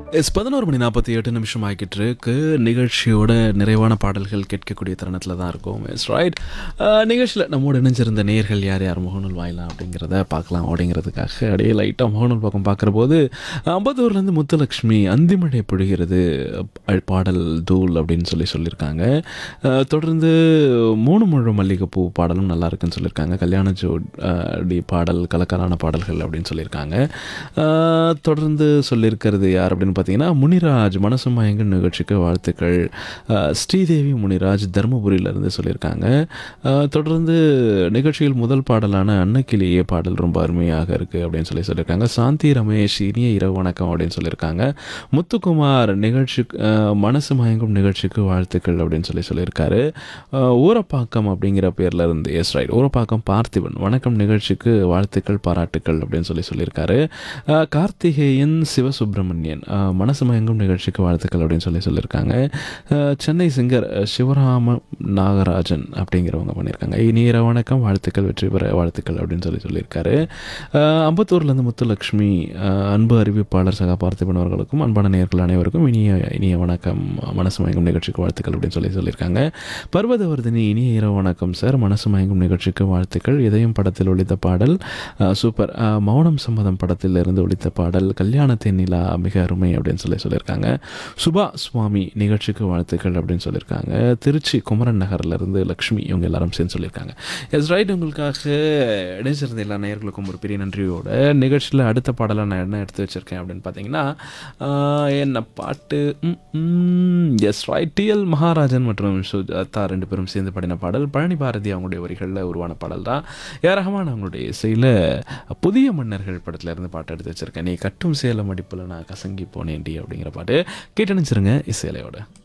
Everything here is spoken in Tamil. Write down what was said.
எஸ் பதினோரு மணி நாற்பத்தி எட்டு நிமிஷம் ஆகிட்டு இருக்கு நிகழ்ச்சியோட நிறைவான பாடல்கள் கேட்கக்கூடிய தருணத்தில் தான் இருக்கும் எஸ் ரைட் நிகழ்ச்சியில் நம்மோடு இணைஞ்சிருந்த நேர்கள் யார் யார் முகநூல் வாயிலாம் அப்படிங்கிறத பார்க்கலாம் அப்படிங்கிறதுக்காக அப்படியே லைட்டாக முகநூல் பக்கம் பார்க்குற போது அம்பத்தூர்லேருந்து முத்துலக்ஷ்மி அந்திமழை பொழிகிறது அஹ், பாடல் தூள் அப்படின்னு சொல்லி சொல்லியிருக்காங்க அஹ், தொடர்ந்து மூணு முழு மல்லிகைப்பூ பாடலும் நல்லா இருக்குன்னு சொல்லியிருக்காங்க கல்யாண ஜோட் அஹ், டி பாடல் கலக்கலான பாடல்கள் அப்படின்னு சொல்லியிருக்காங்க அஹ், தொடர்ந்து சொல்லியிருக்கிறது யார் அப்படின்னு பார்த்தீங்கன்னா முனிராஜ் மனசு மயங்க நிகழ்ச்சிக்கு வாழ்த்துக்கள் அஹ், ஸ்ரீதேவி முனிராஜ் தருமபுரியிலேருந்து சொல்லியிருக்காங்க அஹ், தொடர்ந்து நிகழ்ச்சியில் முதல் பாடலான அன்னக்கிளியே பாடல் ரொம்ப அருமையாக இருக்குது அப்படின்னு சொல்லி சொல்லியிருக்காங்க சாந்தி ரமேஷ் இனிய இரவு வணக்கம் அப்படின்னு சொல்லியிருக்காங்க முத்துக்குமார் நிகழ்ச்சி அஹ், மனசு மயங்கும் நிகழ்ச்சிக்கு வாழ்த்துக்கள் அப்படின்னு சொல்லி சொல்லியிருக்காரு அஹ், ஊரப்பாக்கம் அப்படிங்கிற பேர்ல இருந்து எஸ் ரைட் ஊரப்பாக்கம் பார்த்திபன் வணக்கம் நிகழ்ச்சிக்கு வாழ்த்துக்கள் பாராட்டுக்கள் அப்படின்னு சொல்லி சொல்லியிருக்காரு அஹ், கார்த்திகேயன் சிவசுப்பிரமணியன் அஹ், மனசு மயங்கும் நிகழ்ச்சிக்கு வாழ்த்துக்கள் அப்படின்னு சொல்லி சொல்லியிருக்காங்க அஹ், சென்னை சிங்கர் அஹ், சிவராம நாகராஜன் அப்படிங்கிறவங்க பண்ணியிருக்காங்க இனிய இரவு வணக்கம் வாழ்த்துக்கள் வெற்றி பெற வாழ்த்துக்கள் அப்படின்னு சொல்லி சொல்லியிருக்காரு அஹ், அம்பத்தூர்லேருந்து முத்துலக்ஷ்மி அஹ், அன்பு அறிவிப்பாளர் சகா பார்த்திபன் அவர்களுக்கும் அன்பான நேயர்கள் அனைவருக்கும் இனிய இனிய வணக்கம் மனசு மயங்கும் நிகழ்ச்சிக்கு வாழ்த்துக்கள் அப்படின்னு சொல்லி சொல்லியிருக்காங்க பர்வதவர்தினி இனிய இரவு வணக்கம் சார் மனசு மயங்கும் நிகழ்ச்சிக்கு வாழ்த்துக்கள் இதயம் படத்தில் ஒழித்த பாடல் அஹ், சூப்பர் அஹ், மௌனம் சம்மதம் படத்தில் இருந்து ஒழித்த பாடல் கல்யாணத்தின் நிலா மிக அருமை அப்படின்னு சொல்லி சொல்லியிருக்காங்க சுபா சுவாமி நிகழ்ச்சிக்கு வாழ்த்துக்கள் அப்படின்னு சொல்லியிருக்காங்க திருச்சி குமரன் நகர்ல இருந்து லக்ஷ்மி இவங்க எல்லாரும் சேர்ந்து சொல்லியிருக்காங்க எஸ் ரைட் உங்களுக்காக இணைச்சிருந்த எல்லா நேயர்களுக்கும் ஒரு பெரிய நன்றியோட நிகழ்ச்சியில் அடுத்த பாடலை நான் என்ன எடுத்து வச்சிருக்கேன் அப்படின்னு பார்த்தீங்கன்னா ஆஹ், என்ன பாட்டு எஸ் ரைட் டிஎல் மகாராஜன் மற்றும் சுஜாதா ரெண்டு பேரும் சேர்ந்து பாடின பாடல் பழனி பாரதி அவங்களுடைய வரிகளில் உருவான பாடல் தான் ஏ ரஹ்மான் அவங்களுடைய இசையில் புதிய மன்னர்கள் படத்துல இருந்து பாட்டு எடுத்து வச்சிருக்கேன் நீ கட்டும் சேலம் அடிப்பில் நான் கசங்கி போனேன்டி அப்படிங்கிற பாட்டு கேட்டு நினச்சிருங்க இசையிலையோட